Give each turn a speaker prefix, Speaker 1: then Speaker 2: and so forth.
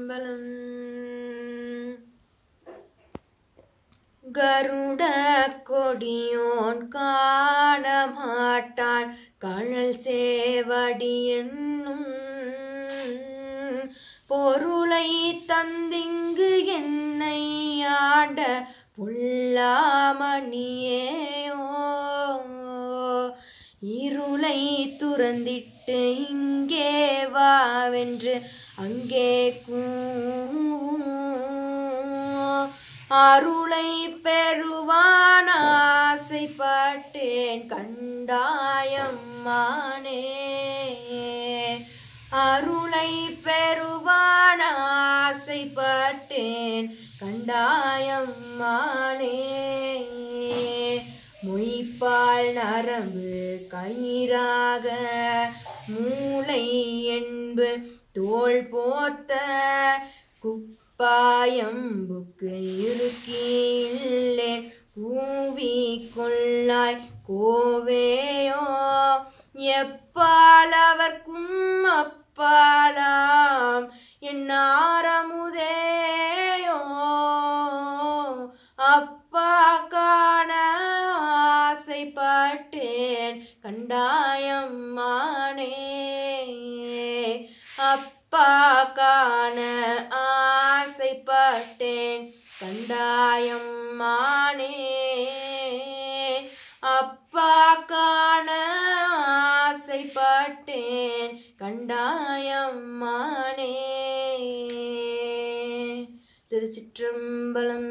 Speaker 1: திருச்சிற்றம்பலம் கருட கொடியோன் காண மாட்டான் கழல் சேவடி என்னும் பொருளை தந்திங்கு என்னை ஆண்ட புல்லாமணியேயோ இருளை துறந்திட்டு இங்கே வாவென்று அங்கே கூவும் அருளை பெறுவான் ஆசைப்பட்டேன் கண்டாயம்மானே அருளை பெறுவான் ஆசைப்பட்டேன் கண்டாயம்மானே மொய்ப்பால் நரம்பு கயிறாக மூளை என்பு தோல் போர்த்த குப்பாயம்புக்கு இருக்கில்லேன் பூவி கொள்ளாய் கோவேயோ எப்பாலவர்க்கும் அப்பாலாம் என்னாரமுதேயோ அப்பா காண ஆசைப்பட்டேன் கண்டாயம்மானே அப்பா காண ஆசைப்பட்டேன் கண்டாயம்மானே அப்பா காண ஆசைப்பட்டேன் கண்டாயம்மானே திருச்சிற்றம்பலம்